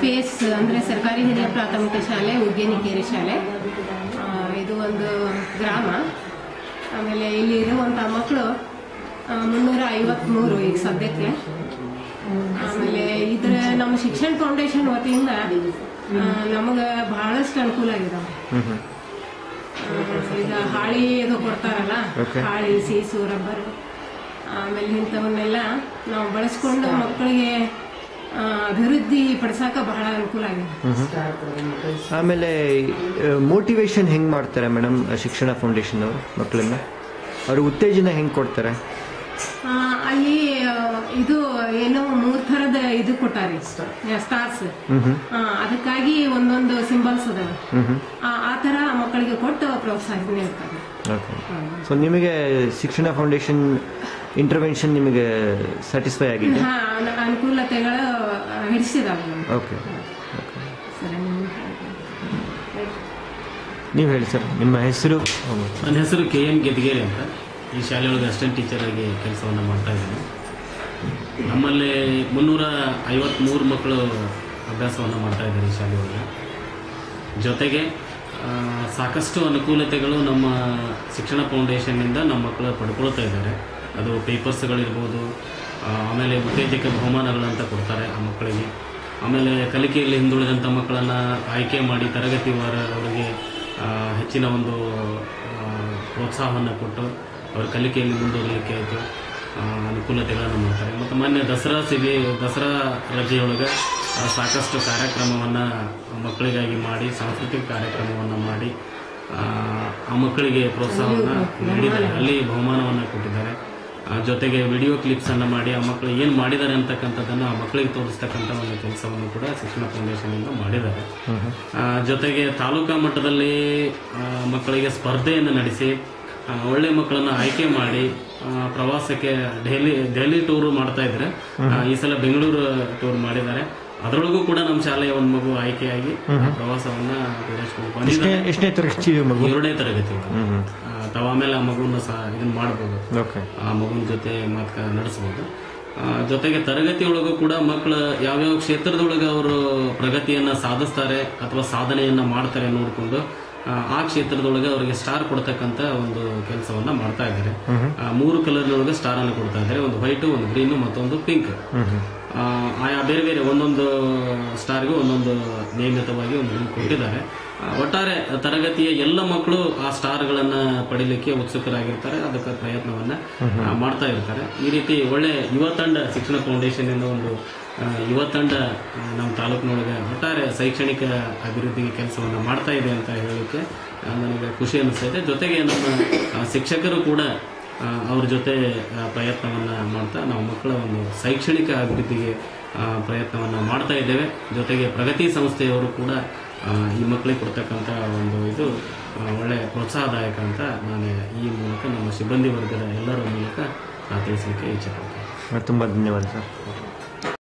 Space ಅಂದರೆ ಸರ್ಕಾರಿ ಹಿರಿಯ ಪ್ರಾಥಮಿಕ ಶಾಲೆ ಉಗ್ಗೇನಿಕೇರಿ ಶಾಲೆ ಆ, ಇದು ಒಂದು ಗ್ರಾಮ ಆಮೇಲೆ ಇಲ್ಲಿ ಇರುವಂಥ ಮಕ್ಕಳು ಮುನ್ನೂರ ಐವತ್ಮೂರು ಈಗ ಸದ್ಯಕ್ಕೆ ಆಮೇಲೆ ಇದ್ರ ನಮ್ಮ ಶಿಕ್ಷಣ ಫೌಂಡೇಶನ್ ವತಿಯಿಂದ ನಮಗೆ ಬಹಳಷ್ಟು ಅನುಕೂಲ ಆಗಿದಾವೆ ಹ್ಮ್ ಹ್ಮ್ ಆ, ಈಗ ಹಾಳಿ ಇದು ಕೊಡ್ತಾರಲ್ಲ Okay. ಹಾಳಿ ಸೀಸು ರಬ್ಬರ್ ಆಮೇಲೆ ಇಂಥವನ್ನೆಲ್ಲ ನಾವು ಬಳಸ್ಕೊಂಡು ಮಕ್ಕಳಿಗೆ ಆ, ಅಭಿವೃದ್ಧಿ ಪಡಿಸಾಕ ಬಹಳ ಅನುಕೂಲ ಆಗಿದೆ ಆಮೇಲೆ ಮೋಟಿವೇಶನ್ ಹೆಂಗ್ ಮಾಡ್ತಾರೆ ಮೇಡಮ್ ಶಿಕ್ಷಣ ಫೌಂಡೇಶನ್ ಅವರು ಮಕ್ಕಳನ್ನ ಅವ್ರ ಉತ್ತೇಜನ ಹೆಂಗ್ ಕೊಡ್ತಾರೆ ಆ, ಅಲ್ಲಿ ಆ, ಇದು ಏನೋ ಮೂರ್ ಥರದ ಇದು ಕೊಟ್ಟಾರಿ ಸ್ಟಾರ್ಸ್ ಹ್ಮ್ ಹ್ಮ್ ಅದಕ್ಕಾಗಿ ಒಂದೊಂದು ಸಿಂಬಲ್ಸ್ ಅದಾವೆ ಹ್ಮ್ ಹ್ಮ್ ಆ- ಆ ತರ ಮಕ್ಕಳಿಗೆ ಕೊಟ್ಟು ಪ್ರೋತ್ಸಾಹ ನೀಡ್ತಾರೆ ಓಕೆ ಸೊ ನಿಮಗೆ ಶಿಕ್ಷಣ ಫೌಂಡೇಶನ್ ಇಂಟರ್ವೆನ್ಷನ್ ನಿಮಗೆ ಸ್ಯಾಟಿಸ್ಫೈ ಆಗಿದೆ ಹಾ, ಅನು- ಅನುಕೂಲತೆಗಳು ಆ, ಹಿಡಿಸಿದಾವೆ ನಮ್ಗೆ. ಓಕೆ ಸರಿ ನೀವು ನೀವು ಹೇಳಿ ಸರ್ ನಿಮ್ಮ ಹೆಸರು ನನ್ನ ಹೆಸರು ಕೆ ಎಂ ಗೆದ್ಗೇರಿ ಅಂತ ಈ ಶಾಲೆಯೊಳಗೆ ಅಸಿಸ್ಟೆಂಟ್ ಟೀಚರ್ ಆಗಿ ಕೆಲಸವನ್ನು ಮಾಡ್ತಾ ಇದ್ದೀನಿ ನಮ್ಮಲ್ಲಿ ಮುನ್ನೂರ ಐವತ್ತ್ಮೂರು ಮಕ್ಕಳು ಅಭ್ಯಾಸವನ್ನು ಮಾಡ್ತಾ ಇದ್ದಾರೆ ಈ ಶಾಲೆಯೊಳಗೆ ಜೊತೆಗೆ ಆ, ಸಾಕಷ್ಟು ಅನುಕೂಲತೆಗಳು ನಮ್ಮ ಶಿಕ್ಷಣ ಫೌಂಡೇಶನ್ನಿಂದ ನಮ್ಮ ಮಕ್ಕಳು ಪಡ್ಕೊಳ್ತಾ ಇದ್ದಾರೆ ಅದು ಪೇಪರ್ಸ್ಗಳಿರ್ಬೋದು ಆ, ಆಮೇಲೆ ಉತ್ತೇಜಕ ಬಹುಮಾನಗಳಂತ ಕೊಡ್ತಾರೆ ಆ ಮಕ್ಕಳಿಗೆ ಆಮೇಲೆ ಕಲಿಕೆಯಲ್ಲಿ ಹಿಂದುಳಿದಂಥ ಮಕ್ಕಳನ್ನು ಆಯ್ಕೆ ಮಾಡಿ ತರಗತಿ ವಾರ ಅವರಿಗೆ ಆ, ಹೆಚ್ಚಿನ ಒಂದು ಆ, ಪ್ರೋತ್ಸಾಹವನ್ನು ಕೊಟ್ಟು ಅವ್ರ ಕಲಿಕೆಯಲ್ಲಿ ಮುಂದುವರಿಲಿಕ್ಕೆ ಆಯಿತು ಅನುಕೂಲತೆಗಳನ್ನು ಮಾಡ್ತಾರೆ ಮತ್ತು ಮೊನ್ನೆ ದಸರಾ ಸಿಗಿ ದಸರಾ ರಜೆಯೊಳಗೆ ಆ, ಸಾಕಷ್ಟು ಕಾರ್ಯಕ್ರಮವನ್ನು ಮಕ್ಕಳಿಗಾಗಿ ಮಾಡಿ ಸಾಂಸ್ಕೃತಿಕ ಕಾರ್ಯಕ್ರಮವನ್ನು ಮಾಡಿ ಆ, ಆ ಮಕ್ಕಳಿಗೆ ಪ್ರೋತ್ಸಾಹವನ್ನು ನೀಡಿದ್ದಾರೆ ಅಲ್ಲಿ ಬಹುಮಾನವನ್ನು ಕೊಟ್ಟಿದ್ದಾರೆ ಆ, ಜೊತೆಗೆ ವಿಡಿಯೋ ಕ್ಲಿಪ್ಸನ್ನು ಮಾಡಿ ಆ ಮಕ್ಕಳು ಏನು ಮಾಡಿದ್ದಾರೆ ಅಂತಕ್ಕಂಥದ್ದನ್ನು ಆ ಮಕ್ಕಳಿಗೆ ತೋರಿಸ್ತಕ್ಕಂಥ ಒಂದು ಕೆಲಸವನ್ನು ಕೂಡ ಶಿಕ್ಷಣ ಫೌಂಡೇಶನಿಂದ ಮಾಡಿದ್ದಾರೆ ಆ, ಜೊತೆಗೆ ತಾಲೂಕಾ ಮಟ್ಟದಲ್ಲಿ ಆ, ಮಕ್ಕಳಿಗೆ ಸ್ಪರ್ಧೆಯನ್ನು ನಡೆಸಿ ಆ, ಒಳ್ಳೆ ಮಕ್ಕಳನ್ನು ಆಯ್ಕೆ ಮಾಡಿ ಆ, ಪ್ರವಾಸಕ್ಕೆ ದೆಹಲಿ ದೆಹಲಿ ಟೂರ್ ಮಾಡ್ತಾ ಇದ್ರೆ ಆ, ಈ ಸಲ ಬೆಂಗಳೂರು ಟೂರ್ ಮಾಡಿದ್ದಾರೆ ಅದರೊಳಗೂ ಕೂಡ ನಮ್ಮ ಶಾಲೆಯ ಒಂದು ಮಗು ಆಯ್ಕೆಯಾಗಿ ಆ ಪ್ರವಾಸವನ್ನ ಪೂರೈಸ್ಕೊಂಡು ಬಂದಿದ್ದಾರೆ ಎಷ್ಟನೇ ತರಗತಿ ಇದು ಮಗು ಏಳನೇ ತರಗತಿ ಒಳಗೆ. ಹ್ಮ್ ಹ್ಮ್ ಆ, ತಾವು ಆಮೇಲೆ ಆ ಮಗುವನ್ನು ಸಹ ಇದನ್ನ ಮಾಡ್ಬೋದು ಓಕೆ ಆ ಮಗುವಿನ ಜೊತೆ ಮಾತು ನಡೆಸ್ಬೋದು ಆ, ಜೊತೆಗೆ ತರಗತಿಯೊಳಗೂ ಕೂಡ ಮಕ್ಕಳು ಯಾವ್ಯಾವ ಕ್ಷೇತ್ರದೊಳಗೆ ಅವರು ಪ್ರಗತಿಯನ್ನ ಸಾಧಿಸ್ತಾರೆ ಅಥವಾ ಸಾಧನೆಯನ್ನ ಮಾಡ್ತಾರೆ ನೋಡಿಕೊಂಡು ಆ ಕ್ಷೇತ್ರದೊಳಗೆ ಅವರಿಗೆ ಸ್ಟಾರ್ ಕೊಡ್ತಕ್ಕಂತ ಒಂದು ಕೆಲಸವನ್ನ ಮಾಡ್ತಾ ಇದ್ದಾರೆ ಆ, ಮೂರು ಕಲರ್ನೊಳಗೆ ಸ್ಟಾರ್ ಅನ್ನು ಕೊಡ್ತಾ ಇದ್ದಾರೆ ಒಂದು ವೈಟ್ ಒಂದು ಗ್ರೀನ್ ಮತ್ತೊಂದು ಪಿಂಕ್ ಹ್ಮ್ ಹ್ಮ್ ಆಯಾ ಬೇರೆ ಬೇರೆ ಒಂದೊಂದು ಸ್ಟಾರ್ಗೆ ಒಂದೊಂದು ನಿಯಮಿತವಾಗಿ ಒಂದು ಗುಂಪು ಕೊಟ್ಟಿದ್ದಾರೆ ಆ, ಒಟ್ಟಾರೆ ತರಗತಿಯ ಎಲ್ಲ ಮಕ್ಕಳು ಆ ಸ್ಟಾರ್ಗಳನ್ನ ಪಡಿಲಿಕ್ಕೆ ಉತ್ಸುಕರಾಗಿರ್ತಾರೆ ಅದಕ್ಕೆ ಪ್ರಯತ್ನವನ್ನ ಆ, ಮಾಡ್ತಾ ಇರ್ತಾರೆ ಈ ರೀತಿ ಒಳ್ಳೆ ಯುವ ತಂಡ ಶಿಕ್ಷಣ ಫೌಂಡೇಶನ್ ಇಂದ ಒಂದು ಆ, ಯುವ ತಂಡ ಆ, ನಮ್ಮ ತಾಲೂಕಿನೊಳಗೆ ಒಟ್ಟಾರೆ ಶೈಕ್ಷಣಿಕ ಅಭಿವೃದ್ಧಿಗೆ ಕೆಲಸವನ್ನ ಮಾಡ್ತಾ ಇದೆ ಅಂತ ಹೇಳಲಿಕ್ಕೆ ಆ, ನನಗೆ ಖುಷಿ ಅನಿಸ್ತಾ ಇದೆ ಜೊತೆಗೆ ನಮ್ಮ ಆ, ಶಿಕ್ಷಕರು ಕೂಡ ಆ, ಅವ್ರ ಜೊತೆ ಆ, ಪ್ರಯತ್ನವನ್ನ ಮಾಡ್ತಾ ನಾವು ಮಕ್ಕಳ ಒಂದು ಶೈಕ್ಷಣಿಕ ಅಭಿವೃದ್ಧಿಗೆ ಆ, ಪ್ರಯತ್ನವನ್ನ ಮಾಡ್ತಾ ಇದ್ದೇವೆ ಜೊತೆಗೆ ಪ್ರಗತಿ ಸಂಸ್ಥೆಯವರು ಕೂಡ ಆ, ಈ ಮಕ್ಕಳಿಗೆ ಕೊಡ್ತಕ್ಕಂಥ ಒಂದು ಇದು ಆ, ಒಳ್ಳೆ ಪ್ರೋತ್ಸಾಹದಾಯಕ ಅಂತ ನಾನು ಈ ಮೂಲಕ ನಮ್ಮ ಸಿಬ್ಬಂದಿ ವರ್ಗದ ಎಲ್ಲರ ಮೂಲಕ ನಾ ತಿಳಿಸಲಿಕ್ಕೆ ಇಚ್ಛೆ ಪಡ್ತೇನೆ ತುಂಬ ಧನ್ಯವಾದ ಸರ್